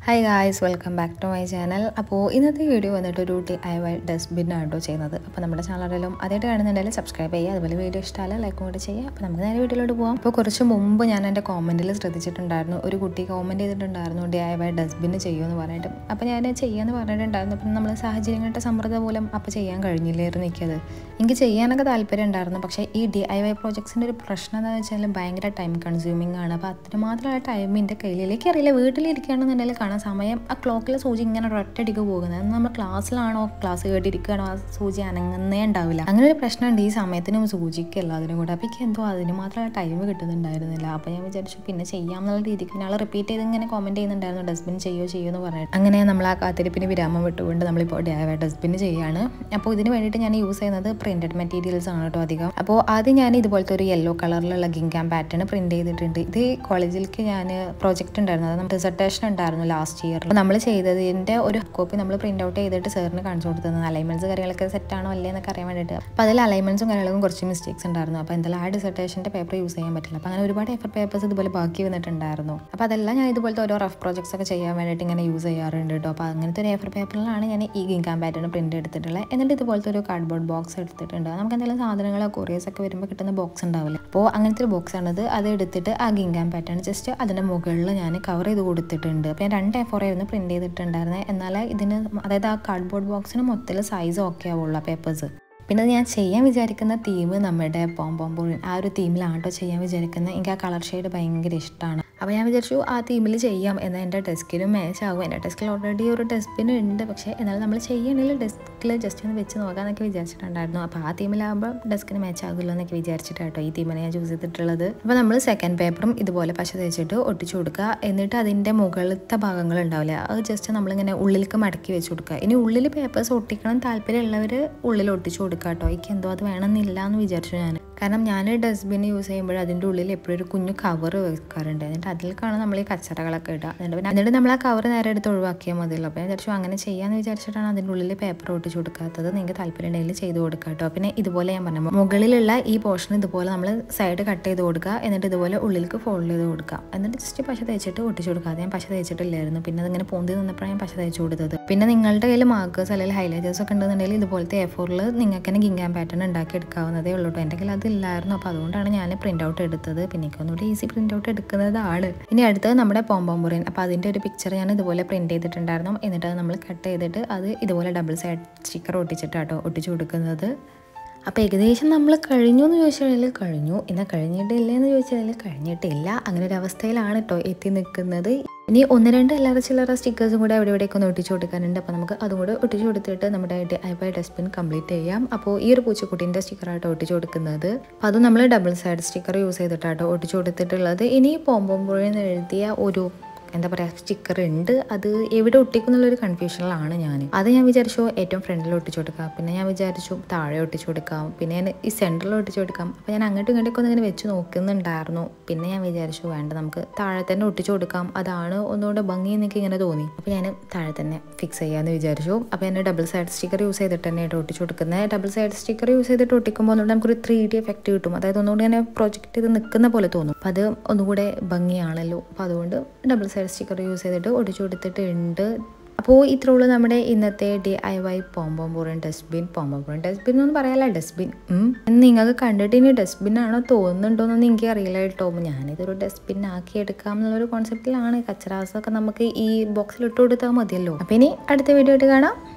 hi guys welcome back to my channel അപ്പോൾ ഇന്നത്തെ video വന്നിട്ട് ഒരു ടി ഐ വൈ ഡസ്റ്റ്ബിൻ ആണ് കേട്ടോ ചെയ്യുന്നത് അപ്പോൾ നമ്മുടെ ചാനലിലും ആദ്യമായിട്ട് കാണുന്നുണ്ടെങ്കിൽ സബ്സ്ക്രൈബ് ചെയ്യുക അതുപോലെ വീഡിയോ ഇഷ്ടമല്ല ലൈക്കും കൂടി ചെയ്യുക അപ്പോൾ നമുക്ക് നേരെ വീഡിയോയിലോട്ട് പോകാം അപ്പോൾ കുറച്ച് മുമ്പ് ഞാൻ എൻ്റെ കോമൻറ്റിൽ ശ്രദ്ധിച്ചിട്ടുണ്ടായിരുന്നു ഒരു കുട്ടി കോമൻറ്റ് ചെയ്തിട്ടുണ്ടായിരുന്നു ഡി ഐ വൈ ഡസ്റ്റ്ബിൻ ചെയ്യുമെന്ന് പറഞ്ഞിട്ട് അപ്പോൾ ഞാൻ ചെയ്യാമെന്ന് പറഞ്ഞിട്ടുണ്ടായിരുന്നു അപ്പം നമ്മൾ സാഹചര്യങ്ങളുടെ സമ്മർദ്ദം മൂലം അപ്പോൾ ചെയ്യാൻ കഴിഞ്ഞില്ലായിരുന്നു എനിക്കത് എനിക്ക് ചെയ്യാനൊക്കെ താല്പര്യം ഉണ്ടായിരുന്നു പക്ഷേ ഈ ഡി ഐ വൈ പ്രോജക്ട്സിൻ്റെ ഒരു പ്രശ്നം എന്താണെന്ന് വെച്ചാൽ ഭയങ്കര ടൈം കൺസ്യൂമിംഗ് ആണ് അപ്പോൾ അത്രമാത്രമുള്ള ടൈം എൻ്റെ കയ്യിൽ എനിക്കറിയില്ല വീട്ടിലിരിക്കുകയാണെന്നുണ്ടെങ്കിൽ കാണാൻ സമയം ആ ക്ലോക്കിൽ സൂചി ഇങ്ങനെ ഒറ്റടിക്ക് പോകുന്നത് അത് നമ്മൾ ക്ലാസ്സിലാണോ ക്ലാസ് കേട്ടിരിക്കുകയാണോ ആ സൂചി അനങ്ങുന്നേ ഉണ്ടാവില്ല അങ്ങനെ ഒരു പ്രശ്നമുണ്ട് ഈ സമയത്തിനും സൂചിക്കല്ല അതിനും കൂടെ അപ്പോൾ എനിക്ക് എന്തോ അതിന് മാത്രമേ ടൈം കിട്ടുന്നുണ്ടായിരുന്നില്ല അപ്പോൾ ഞാൻ വിചാരിച്ചു പിന്നെ ചെയ്യാമെന്നുള്ള രീതിക്ക് പിന്നെ ആൾ റിപ്പീറ്റ് ചെയ്ത് ഇങ്ങനെ കോമെൻറ്റ് ചെയ്യുന്നുണ്ടായിരുന്നു ഡസ്റ്റ്ബിൻ ചെയ്യോ ചെയ്യോ എന്ന് പറഞ്ഞിട്ട് അങ്ങനെ നമ്മൾ ആ കാത്തിരിപ്പിന് വിരാമം വിട്ടുകൊണ്ട് നമ്മളിപ്പോൾ ഡ്യാവ ഡസ്റ്റ്ബിൻ ചെയ്യാണ് അപ്പോൾ ഇതിന് വേണ്ടിയിട്ട് ഞാൻ യൂസ് ചെയ്യുന്നത് പ്രിൻറ്റഡ് മെറ്റീരിയൽസ് ആണ് കേട്ടോ അധികം അപ്പോൾ ആദ്യം ഞാൻ ഇതുപോലത്തെ ഒരു യെല്ലോ കളറിലുള്ള ഗിങ്കാം പാറ്റേൺ പ്രിൻറ്റ് ചെയ്തിട്ടുണ്ട് ഇത് കോളേജിലേക്ക് ഞാൻ പ്രോജക്റ്റ് ഉണ്ടായിരുന്നു അത് നമുക്ക് റിസർട്ടേഷൻ ഉണ്ടായിരുന്നു ലാസ്റ്റ് ഇയർ അപ്പോൾ നമ്മൾ ചെയ്തതിൻ്റെ ഒരു കോപ്പി നമ്മൾ പ്രിൻ്റ് ഔട്ട് ചെയ്തിട്ട് സാറിന് കാണിച്ചു കൊടുത്തത് അലൈൻമെൻറ്റ്സ് കാര്യങ്ങളൊക്കെ സെറ്റാണോ അല്ലേ എന്നൊക്കെ അറിയാൻ വേണ്ടിയിട്ട് അപ്പോൾ അതിൽ അലൈൻമെൻറ്റ്സും കാര്യങ്ങളും കുറച്ച് മിസ്റ്റേക്സ് ഉണ്ടായിരുന്നു അപ്പോൾ എന്തായാലും ആ ഡിസർട്ടേഷൻ്റെ പേപ്പർ യൂസ് ചെയ്യാൻ പറ്റില്ല അപ്പോൾ അങ്ങനെ ഒരുപാട് എഫർ പേപ്പേഴ്സ് ഇതുപോലെ ബാക്കി വന്നിട്ടുണ്ടായിരുന്നു അപ്പോൾ അതെല്ലാം ഞാൻ ഇതുപോലത്തെ ഓരോ റഫ് പ്രോജക്ട്സ് ഒക്കെ ചെയ്യാൻ വേണ്ടിയിട്ട് ഇങ്ങനെ യൂസ് ചെയ്യാറുണ്ട് കേട്ടോ അപ്പോൾ അങ്ങനത്തെ ഒരു എഫർ പേപ്പറിലാണ് ഞാൻ ഈ ഗിങ്കാം പാറ്റേൺ പ്രിൻ്റ് എടുത്തിട്ടുള്ളത് എന്നിട്ട് ഇതുപോലത്തെ ഒരു കാർഡ്ബോർഡ് ബോക്സ് എടുത്തിട്ടുണ്ട് നമുക്ക് എന്തെങ്കിലും സാധനങ്ങളോ കൊറിയേഴ്സ് ഒക്കെ വരുമ്പോൾ കിട്ടുന്ന ബോക്സ് ഉണ്ടാവില്ല അപ്പോൾ അങ്ങനത്തെ ഒരു ബോക്സ് ആണത് അത് എടുത്തിട്ട് ആ ഗിങ്കാം പാറ്റേൺ ജസ്റ്റ് അതിൻ്റെ മുകളിൽ ഞാൻ കവർ ചെയ്ത് കൊടുത്തിട്ടുണ്ട് അപ്പോൾ ഞാൻ രണ്ട് എഫോർ ആയിരുന്നു പ്രിൻറ്റ് ചെയ്തിട്ടുണ്ടായിരുന്നത് എന്നാൽ ഇതിന് അതായത് ആ കാർഡ്ബോർഡ് ബോക്സിന് മൊത്തത്തിൽ സൈസ് ഓക്കെ ആവുള്ളൂ പേപ്പേഴ്സ് പിന്നെ ഞാൻ ചെയ്യാൻ വിചാരിക്കുന്ന തീം നമ്മുടെ പോംപോമ്പോൾ ആ ഒരു തീമിലാണ് കേട്ടോ ചെയ്യാൻ വിചാരിക്കുന്നത് എനിക്ക് ആ കളർ ഷെയ്ഡ് ഭയങ്കര ഇഷ്ടമാണ് അപ്പോൾ ഞാൻ വിചാരിച്ചു ആ തീമിൽ ചെയ്യാം എന്നാൽ എൻ്റെ ഡെസ്കിനും മാച്ച് ആകും എൻ്റെ ഡെസ്കിൽ ഓൾറെഡി ഒരു ഡസ്റ്റ്ബിൻ ഉണ്ട് പക്ഷേ എന്നാലും നമ്മൾ ചെയ്യണമെങ്കിൽ ഡെസ്കിൽ ജസ്റ്റ് ഒന്ന് വെച്ച് നോക്കാമെന്നൊക്കെ വിചാരിച്ചിട്ടുണ്ടായിരുന്നു അപ്പോൾ ആ തീമിലാകുമ്പോൾ ഡെസ്കിന് മാച്ച് ആകില്ല എന്നൊക്കെ വിചാരിച്ചിട്ട് കേട്ടോ ഈ തീമിനെ ഞാൻ ചൂസ് ചെയ്തിട്ടുള്ളത് അപ്പോൾ നമ്മൾ സെക്കൻഡ് പേപ്പറും ഇതുപോലെ പശ തേച്ചിട്ട് ഒട്ടിച്ചു കൊടുക്കുക എന്നിട്ട് അതിൻ്റെ മുകളിലത്തെ ഭാഗങ്ങൾ ഉണ്ടാവില്ല അത് ജസ്റ്റ് നമ്മളിങ്ങനെ ഉള്ളിലേക്ക് മടക്കി വെച്ച് കൊടുക്കുക ഇനി ഉള്ളിൽ പേപ്പേഴ്സ് ഒട്ടിക്കണം താല്പര്യമുള്ളവർ ഉള്ളിൽ ഒട്ടിച്ചു കൊടുക്കുക കേട്ടോ എനിക്ക് എന്തോ അത് വേണമെന്നില്ല എന്ന് വിചാരിച്ചു ഞാൻ കാരണം ഞാൻ ഡസ്റ്റ്ബിൻ യൂസ് ചെയ്യുമ്പോൾ അതിൻ്റെ ഉള്ളിൽ എപ്പോഴും ഒരു കുഞ്ഞു കവർ വെക്കാറുണ്ട് എന്നിട്ട് അതിലേക്കാണ് നമ്മൾ ഈ കച്ചറകളൊക്കെ ഇടുക എന്നിട്ട് പിന്നെ എന്നിട്ട് നമ്മൾ ആ കവർ നേരെ എടുത്ത് ഒഴിവാക്കിയാൽ മതിയല്ലോ അപ്പോൾ ഞാൻ വിചാരിച്ചു അങ്ങനെ ചെയ്യാമെന്ന് വിചാരിച്ചിട്ടാണ് അതിൻ്റെ ഉള്ളിൽ പേപ്പർ ഒട്ടിച്ച് കൊടുക്കാത്തത് നിങ്ങൾക്ക് താല്പര്യം ഉണ്ടെങ്കിൽ ചെയ്ത് കൊടുക്കുക കേട്ടോ പിന്നെ ഇതുപോലെ ഞാൻ പറഞ്ഞു മുകളിലുള്ള ഈ പോർഷൻ ഇതുപോലെ നമ്മൾ സൈഡ് കട്ട് ചെയ്ത് കൊടുക്കുക എന്നിട്ട് ഇതുപോലെ ഉള്ളിലേക്ക് ഫോൾഡ് ചെയ്ത് കൊടുക്കുക എന്നിട്ട് ജസ്റ്റ് പശ തേച്ചിട്ട് ഒട്ടിച്ച് കൊടുക്കുക അത് ഞാൻ പശ തേച്ചിട്ടില്ലായിരുന്നു പിന്നെ അതിങ്ങനെ പൊന്തി നിന്നപ്പോഴാണ് ഞാൻ പശ തേച്ച് കൊടുത്തത് പിന്നെ നിങ്ങളുടെ കയ്യിൽ മാർക്കേഴ്സ് അല്ലെങ്കിൽ ഹൈലൈറ്റേഴ്സ് ഒക്കെ ഉണ്ടെന്നുണ്ടെങ്കിൽ ഇതുപോലത്തെ എ ഫോറിൽ നിങ്ങൾക്ക് തന്നെ ഗിങ്കാൻ പാറ്റേൺ ഉണ്ടാക്കി എടുക്കാവുന്നതേ ഉള്ളൂ കേട്ടോ എൻ്റെ കയ്യിൽ അതില്ലായിരുന്നു അപ്പോൾ അതുകൊണ്ടാണ് ഞാൻ പ്രിൻ്റ് ഔട്ട് എടുത്തത് പിന്നെ എനിക്ക് ഒന്നുകൂടി ഈസി പ്രിൻ്റ് ഔട്ട് എടുക്കുന്നതാണ് ഇനി അടുത്തത് നമ്മുടെ പോംപോമ്പുറിൻ അപ്പോൾ അതിൻ്റെ ഒരു പിക്ചർ ഞാൻ ഇതുപോലെ പ്രിൻറ്റ് ചെയ്തിട്ടുണ്ടായിരുന്നു എന്നിട്ട് അത് നമ്മൾ കട്ട് ചെയ്തിട്ട് അത് ഇതുപോലെ ഡബിൾ സൈഡ് സ്റ്റിക്കർ ഒട്ടിച്ചിട്ടാട്ടോ ഒട്ടിച്ചു കൊടുക്കുന്നത് അപ്പോൾ ഏകദേശം നമ്മൾ കഴിഞ്ഞു എന്ന് ചോദിച്ചാൽ കഴിഞ്ഞു എന്നാൽ കഴിഞ്ഞിട്ടില്ല എന്ന് ചോദിച്ചാൽ കഴിഞ്ഞിട്ടില്ല അങ്ങനെ ഒരു അവസ്ഥയിലാണ് കേട്ടോ എത്തി നിൽക്കുന്നത് ഇനി ഒന്ന് രണ്ട് എല്ലാവരും ചില്ലറ സ്റ്റിക്കേഴ്സും കൂടെ അവിടെ ഇവിടെയൊക്കെ ഒന്ന് ഒട്ടിച്ചു കൊടുക്കാനുണ്ട് അപ്പോൾ നമുക്ക് അതും കൂടെ ഒട്ടിച്ചു കൊടുത്തിട്ട് നമ്മുടെ ഐ ബൈ ഡസ്റ്റ്ബിൻ കംപ്ലീറ്റ് ചെയ്യാം അപ്പോൾ ഈ ഒരു പൂച്ചക്കുട്ടീൻ്റെ സ്റ്റിക്കറായിട്ട് ഒട്ടിച്ചു കൊടുക്കുന്നത് അപ്പോൾ അത് നമ്മൾ ഡബിൾ സൈഡ് സ്റ്റിക്കർ യൂസ് ചെയ്തിട്ടാട്ടോ ഒട്ടിച്ചു കൊടുത്തിട്ടുള്ളത് ഇനി പോമ്പുമ്പോഴെന്ന് എഴുതിയ ഒരു എന്താ പറയുക സ്റ്റിക്കർ ഉണ്ട് അത് എവിടെ ഒട്ടിക്കും എന്നുള്ളൊരു കൺഫ്യൂഷനിലാണ് ഞാൻ അത് ഞാൻ വിചാരിച്ചു ഏറ്റവും ഫ്രണ്ടിൽ ഒട്ടിച്ചു കൊടുക്കാം പിന്നെ ഞാൻ വിചാരിച്ചു താഴെ ഒട്ടിച്ചു കൊടുക്കാം പിന്നെ ഞാൻ ഈ സെൻറ്ററിൽ ഒട്ടിച്ചു കൊടുക്കാം അപ്പോൾ ഞാൻ അങ്ങോട്ടും ഇങ്ങോട്ടൊക്കെ ഒന്ന് ഇങ്ങനെ വെച്ച് നോക്കുന്നുണ്ടായിരുന്നു പിന്നെ ഞാൻ വിചാരിച്ചു വേണ്ട നമുക്ക് താഴെ തന്നെ ഒട്ടിച്ചു കൊടുക്കാം അതാണ് ഒന്നുകൂടെ ഭംഗി എന്നൊക്കെ ഇങ്ങനെ തോന്നി അപ്പോൾ ഞാൻ താഴെ തന്നെ ഫിക്സ് ചെയ്യാമെന്ന് വിചാരിച്ചു അപ്പോൾ ഞാൻ ഡബിൾ സൈഡ് സ്റ്റിക്കർ യൂസ് ചെയ്തിട്ട് തന്നെയായിട്ട് ഒട്ടിച്ചു കൊടുക്കുന്നത് ഡബിൾ സൈഡ് സ്റ്റിക്കർ യൂസ് ചെയ്തിട്ട് ഒട്ടിക്കുമ്പോൾ ഒന്നുകൂടെ നമുക്കൊരു ത്രീ ഡി എഫക്റ്റ് കിട്ടും അതായത് ഒന്നുകൂടി ഇങ്ങനെ പ്രൊജക്റ്റ് ചെയ്ത് നിൽക്കുന്ന പോലെ തോന്നും അപ്പോൾ അത് ഒന്നുകൂടെ ഭംഗിയാണല്ലോ അപ്പോൾ അതുകൊണ്ട് ഡബിൾ സൈഡ് സ്റ്റിക്കർ യൂസ് ചെയ്തിട്ട് ഒടിച്ചു കൊടുത്തിട്ടുണ്ട് അപ്പോൾ ഇത്രേ ഉള്ളൂ നമ്മുടെ ഇന്നത്തെ ഡി ഐ വൈ പോമ്പോമ്പൂറൻ ഡസ്റ്റ്ബിൻ പോമ്പോമ്പൂറൻ ഡസ്റ്റ്ബിൻ എന്ന് പറയാല്ല ഡസ്റ്റ്ബിൻ നിങ്ങൾക്ക് കണ്ടിട്ട് ഇനി ഡസ്റ്റ്ബിൻ ആണോ തോന്നുന്നുണ്ടോ എന്നൊന്നും എനിക്ക് അറിയില്ല കേട്ടോ ഞാനിതൊരു ഡസ്റ്റ്ബിൻ ആക്കി എടുക്കാം എന്നുള്ളൊരു കോൺസെപ്റ്റിലാണ് കച്ചറാസൊക്കെ നമുക്ക് ഈ ബോക്സിൽ ഇട്ട് കൊടുത്താൽ മതിയല്ലോ അപ്പോൾ ഇനി അടുത്ത വീഡിയോ ആയിട്ട് കാണാം